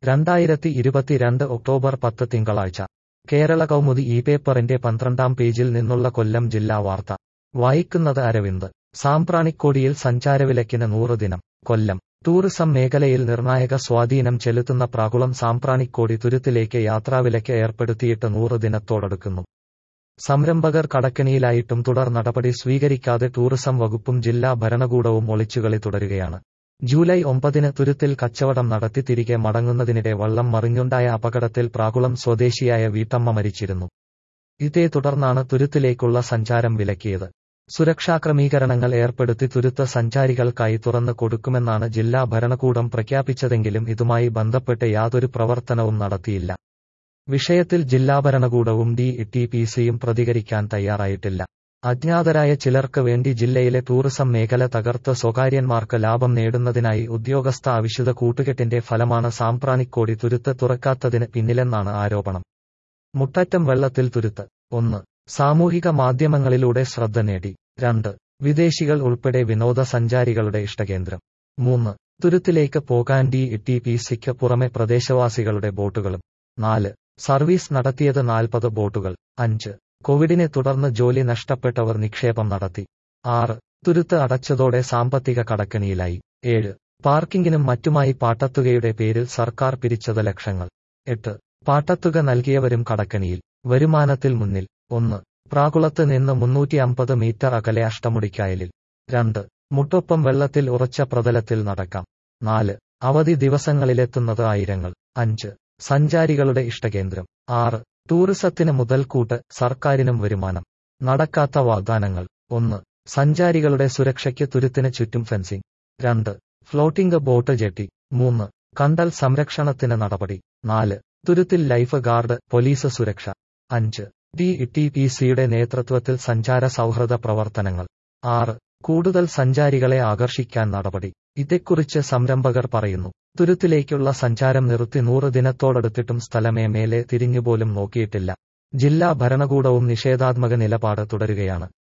രണ്ടായിരത്തി ഇരുപത്തിരണ്ട് ഒക്ടോബർ പത്ത് തിങ്കളാഴ്ച കേരള കൗമുദി ഈ പേപ്പറിന്റെ പന്ത്രണ്ടാം പേജിൽ നിന്നുള്ള കൊല്ലം ജില്ലാ വാർത്ത വായിക്കുന്നത് അരവിന്ദ് സാമ്പ്രാണിക്കോടിയിൽ സഞ്ചാരവിലക്കിന് നൂറ് ദിനം കൊല്ലം ടൂറിസം മേഖലയിൽ നിർണായക സ്വാധീനം ചെലുത്തുന്ന പ്രാകുളം സാമ്പ്രാണിക്കോടി തുരുത്തിലേക്ക് യാത്രാവിലക്ക് ഏർപ്പെടുത്തിയിട്ട് നൂറ് ദിനത്തോടടുക്കുന്നു സംരംഭകർ കടക്കണിയിലായിട്ടും തുടർ നടപടി സ്വീകരിക്കാതെ ടൂറിസം വകുപ്പും ജില്ലാ ഭരണകൂടവും ഒളിച്ചുകളി തുടരുകയാണ് ജൂലൈ ഒമ്പതിന് തുരുത്തിൽ കച്ചവടം നടത്തി തിരികെ മടങ്ങുന്നതിനിടെ വള്ളം മറിഞ്ഞുണ്ടായ അപകടത്തിൽ പ്രാകുളം സ്വദേശിയായ വീട്ടമ്മ മരിച്ചിരുന്നു ഇതേ തുടർന്നാണ് തുരുത്തിലേക്കുള്ള സഞ്ചാരം വിലക്കിയത് സുരക്ഷാ ക്രമീകരണങ്ങൾ ഏർപ്പെടുത്തി തുരുത്ത് സഞ്ചാരികൾക്കായി തുറന്നു കൊടുക്കുമെന്നാണ് ജില്ലാ ഭരണകൂടം പ്രഖ്യാപിച്ചതെങ്കിലും ഇതുമായി ബന്ധപ്പെട്ട് യാതൊരു പ്രവർത്തനവും നടത്തിയില്ല വിഷയത്തിൽ ജില്ലാ ഭരണകൂടവും ഡി ടി പി സിയും പ്രതികരിക്കാൻ തയ്യാറായിട്ടില്ല അജ്ഞാതരായ ചിലർക്ക് വേണ്ടി ജില്ലയിലെ ടൂറിസം മേഖല തകർത്ത് സ്വകാര്യന്മാർക്ക് ലാഭം നേടുന്നതിനായി ഉദ്യോഗസ്ഥ അവിശുദ്ധ കൂട്ടുകെട്ടിന്റെ ഫലമാണ് സാമ്പ്രാണിക്കോടി തുരുത്ത് തുറക്കാത്തതിന് പിന്നിലെന്നാണ് ആരോപണം മുട്ടറ്റം വെള്ളത്തിൽ തുരുത്ത് ഒന്ന് സാമൂഹിക മാധ്യമങ്ങളിലൂടെ ശ്രദ്ധ നേടി രണ്ട് വിദേശികൾ ഉൾപ്പെടെ വിനോദസഞ്ചാരികളുടെ ഇഷ്ടകേന്ദ്രം മൂന്ന് തുരുത്തിലേക്ക് പോകാൻ ഡി ടി പി സിക്ക് പുറമെ പ്രദേശവാസികളുടെ ബോട്ടുകളും നാല് സർവീസ് നടത്തിയത് നാൽപ്പത് ബോട്ടുകൾ അഞ്ച് കോവിഡിനെ തുടർന്ന് ജോലി നഷ്ടപ്പെട്ടവർ നിക്ഷേപം നടത്തി ആറ് തുരുത്ത് അടച്ചതോടെ സാമ്പത്തിക കടക്കണിയിലായി ഏഴ് പാർക്കിങ്ങിനും മറ്റുമായി പാട്ടത്തുകയുടെ പേരിൽ സർക്കാർ പിരിച്ചത് ലക്ഷങ്ങൾ എട്ട് പാട്ടത്തുക നൽകിയവരും കടക്കണിയിൽ വരുമാനത്തിൽ മുന്നിൽ ഒന്ന് പ്രാകുളത്ത് നിന്ന് മുന്നൂറ്റി അമ്പത് മീറ്റർ അകലെ അഷ്ടമുടിക്കായലിൽ രണ്ട് മുട്ടൊപ്പം വെള്ളത്തിൽ ഉറച്ച പ്രതലത്തിൽ നടക്കാം നാല് അവധി ദിവസങ്ങളിലെത്തുന്നത് ആയിരങ്ങൾ അഞ്ച് സഞ്ചാരികളുടെ ഇഷ്ടകേന്ദ്രം ആറ് ടൂറിസത്തിന് മുതൽക്കൂട്ട് സർക്കാരിനും വരുമാനം നടക്കാത്ത വാഗ്ദാനങ്ങൾ ഒന്ന് സഞ്ചാരികളുടെ സുരക്ഷയ്ക്ക് തുരുത്തിന് ചുറ്റും ഫെൻസിംഗ് രണ്ട് ഫ്ലോട്ടിംഗ് ബോട്ട് ജെട്ടി മൂന്ന് കണ്ടൽ സംരക്ഷണത്തിന് നടപടി നാല് തുരുത്തിൽ ലൈഫ് ഗാർഡ് പോലീസ് സുരക്ഷ അഞ്ച് ഡി ടി പി സിയുടെ നേതൃത്വത്തിൽ സഞ്ചാര സൗഹൃദ പ്രവർത്തനങ്ങൾ ആറ് കൂടുതൽ സഞ്ചാരികളെ ആകർഷിക്കാൻ നടപടി ഇതേക്കുറിച്ച് സംരംഭകർ പറയുന്നു തുരുത്തിലേക്കുള്ള സഞ്ചാരം നിർത്തി നൂറ് ദിനത്തോടടുത്തിട്ടും സ്ഥലമേ മേലെ തിരിഞ്ഞുപോലും നോക്കിയിട്ടില്ല ജില്ലാ ഭരണകൂടവും നിഷേധാത്മക നിലപാട് തുടരുകയാണ്